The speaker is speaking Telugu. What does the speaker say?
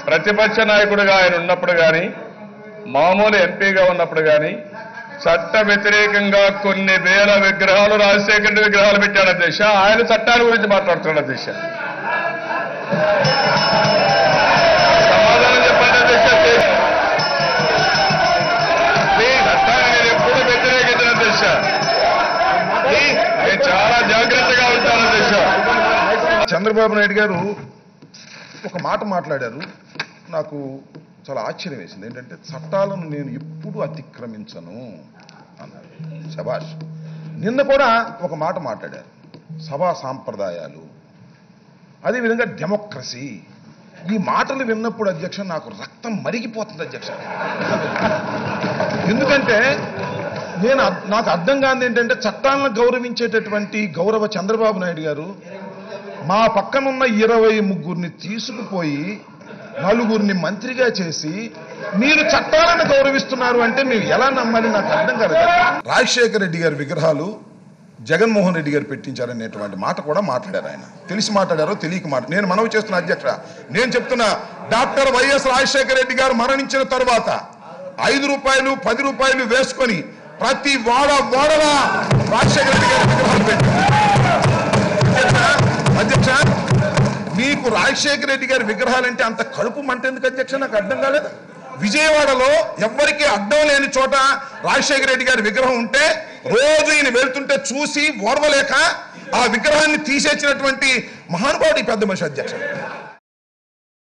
ప్రతిపక్ష నాయకుడిగా ఆయన ఉన్నప్పుడు కానీ మామూలు ఎంపీగా ఉన్నప్పుడు కానీ చట్ట వ్యతిరేకంగా కొన్ని వేల విగ్రహాలు రాజశేఖర రెడ్డి విగ్రహాలు పెట్టాడు అధ్యక్ష ఆయన చట్టాల గురించి మాట్లాడుతున్నాడు అధ్యక్ష సమాధానం చెప్పండి అధ్యక్ష ప్లీజ్ చట్టాన్ని నేను ఎప్పుడు వ్యతిరేకించిన అధ్యక్ష ప్లీజ్ నేను చాలా జాగ్రత్తగా ఉంటాను అధ్యక్ష చంద్రబాబు నాయుడు గారు ఒక మాట మాట్లాడారు నాకు చాలా ఆశ్చర్యం వేసింది ఏంటంటే చట్టాలను నేను ఎప్పుడు అతిక్రమించను అన్నారు శబాష్ నిన్న కూడా ఒక మాట మాట్లాడారు సభా సాంప్రదాయాలు అదేవిధంగా డెమోక్రసీ ఈ మాటలు విన్నప్పుడు అధ్యక్ష నాకు రక్తం మరిగిపోతుంది అధ్యక్ష ఎందుకంటే నేను అద్- నాకు అర్థం కాని ఏంటంటే చట్టాలను గౌరవించేటటువంటి గౌరవ చంద్రబాబు నాయుడు గారు మా పక్కనున్న ఇరవై ముగ్గురిని తీసుకుపోయి నలుగురిని మంత్రిగా చేసి మీరు చట్టాలను గౌరవిస్తున్నారు అంటే మేము ఎలా నమ్మాలి నాకు అర్థం కాలేదు రాజశేఖర రెడ్డి గారి విగ్రహాలు జగన్మోహన్ రెడ్డి గారు పెట్టించారనేటువంటి మాట కూడా మాట్లాడారు ఆయన తెలిసి మాట్లాడారో తెలియక మాట నేను మనవి చేస్తున్న అధ్యక్ష నేను చెప్తున్నా డాక్టర్ వైఎస్ రాజశేఖర రెడ్డి గారు మరణించిన తరువాత ఐదు రూపాయలు పది రూపాయలు వేసుకొని ప్రతి వాడ వాడలా రాజశేఖర రెడ్డి గారి విగ్రహాలు పెట్టారు అధ్యక్ష మీకు రాజశేఖర రెడ్డి గారి విగ్రహాలంటే అంత కడుపు మంట ఎందుకు అధ్యక్ష నాకు అర్థం కాలేదు విజయవాడలో ఎవ్వరికీ అడ్డం లేని చోట రాజశేఖర రెడ్డి గారి విగ్రహం ఉంటే రోజు ఈయన వెళ్తుంటే చూసి ఓర్వలేక ఆ విగ్రహాన్ని తీసేసినటువంటి మహానుభావుడు ఈ పెద్ద మనిషి అధ్యక్ష